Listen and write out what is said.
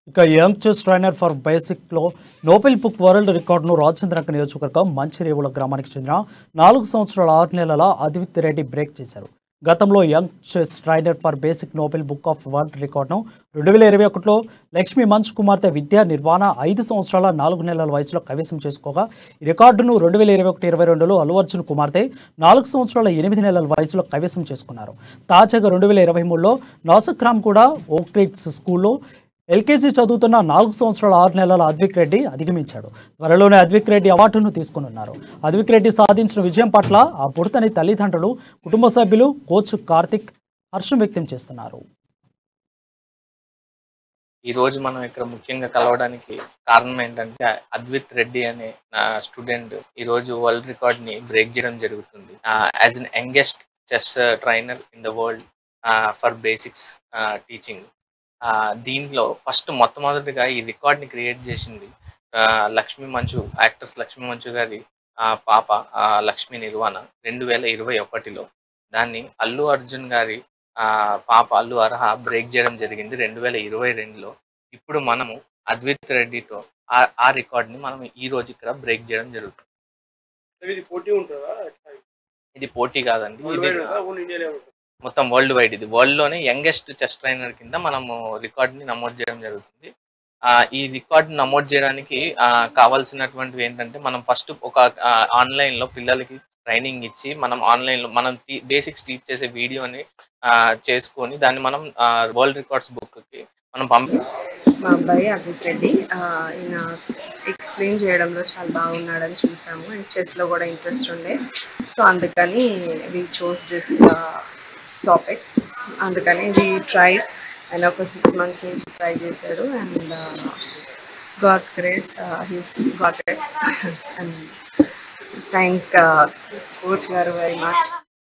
ఇక young chess trainer for బేసిక్లో noble book world రికార్డును రాజేంద్రనగర్ నియోజకవర్గం మంచిరేవుల గ్రామానికి చెందిన నాలుగు సంవత్సరాల ఆరు నెలల అద్విత్ రెడ్డి బ్రేక్ చేశారు గతంలో young chess trainer for basic noble book of world రికార్డును రెండు వేల ఇరవై ఒకటిలో లక్ష్మీ మంచు కుమార్తె విద్యా నిర్వాణ ఐదు సంవత్సరాల నాలుగు నెలల వయసులో కైవసం చేసుకోగా ఈ రికార్డును రెండు వేల ఇరవై ఒకటి ఇరవై రెండులో అల్లు అర్జున్ కుమార్తె నాలుగు సంవత్సరాల ఎనిమిది నెలల వయసులో కైవసం చేసుకున్నారు తాజాగా రెండు వేల ఇరవై మూడులో నాసక్రామ్ కూడా ఓక్రిట్స్ స్కూల్లో ఎల్కేజీ చదువుతున్న నాలుగు సంవత్సరాల ఆరు నెలల అద్విక్ రెడ్డి అధిగమించాడు త్వరలోనే అద్విక్ రెడ్డి అవార్డును తీసుకున్నారు అద్విక్ రెడ్డి సాధించిన విజయం పట్ల ఆ పుడతని తల్లిదండ్రులు కుటుంబ సభ్యులు కోచ్ కార్తిక్ హర్షం వ్యక్తం చేస్తున్నారు ఈ రోజు మనం ఇక్కడ ముఖ్యంగా కలవడానికి కారణం ఏంటంటే అద్విత్ రెడ్డి అనే నా స్టూడెంట్ ఈ రోజు వరల్డ్ రికార్డ్ ని బ్రేక్ చేయడం జరుగుతుంది as an youngest chess trainer in the world for basics teaching దీంట్లో ఫస్ట్ మొట్టమొదటిగా ఈ రికార్డ్ ని క్రియేట్ చేసింది ఆ, లక్ష్మీ మంచు యాక్ట్రెస్ లక్ష్మీ మంచు గారి ఆ, పాప ఆ, లక్ష్మీ నిర్వాణ రెండు వేల ఇరవై ఒకటిలో దాన్ని అల్లు అర్జున్ గారి ఆ పాప అల్లు అర్హ బ్రేక్ చేయడం జరిగింది రెండు వేల ఇరవై రెండులో ఇప్పుడు మనము అద్విత్ రెడ్డితో ఆ ఆ రికార్డ్ ని మనం ఈ రోజు ఇక్కడ బ్రేక్ చేయడం జరుగుతుంది ఇది పోటీ ఉంటుందా ఇది పోటీ కాదండి ఇది వరల్డ్ వైడ్ ఉంటుందా? ఓన్లీ ఇండియాలో ఉంటుందా? మొత్తం వరల్డ్ వైడ్ ఇది వరల్డ్ లోనే యంగెస్ట్ చెస్ ట్రైనర్ కింద మనము రికార్డ్ ని నమోదు చేయడం జరుగుతుంది ఆ ఈ రికార్డ్ నమోదు చేయడానికి ఆ, కావాల్సినటువంటివి ఏంటంటే మనం ఫస్ట్ ఒక ఆన్లైన్ లో పిల్లలకి ట్రైనింగ్ ఇచ్చి మనం ఆన్లైన్ లో మనం బేసిక్స్ టీచ్ చేసే వీడియోని ఆ, చేసుకొని దాన్ని మనం వరల్డ్ రికార్డ్స్ బుక్ కి మనం పంపి మా అబ్బాయి అభిత్ రెడ్డి ఆ, ఈయన ఎక్స్ప్లెయిన్ చేయడంలో చాలా బాగున్నాడని చూసాము అండ్ చెస్లో కూడా ఇంట్రెస్ట్ ఉండే సో అందుకని వి చూస్ దిస్ టాపిక్ అందుకని వి ట్రై ఆయన ఒక సిక్స్ మంత్స్ నుంచి ట్రై చేశాడు and God's grace he's got it and thank coach గారు వెరీ మచ్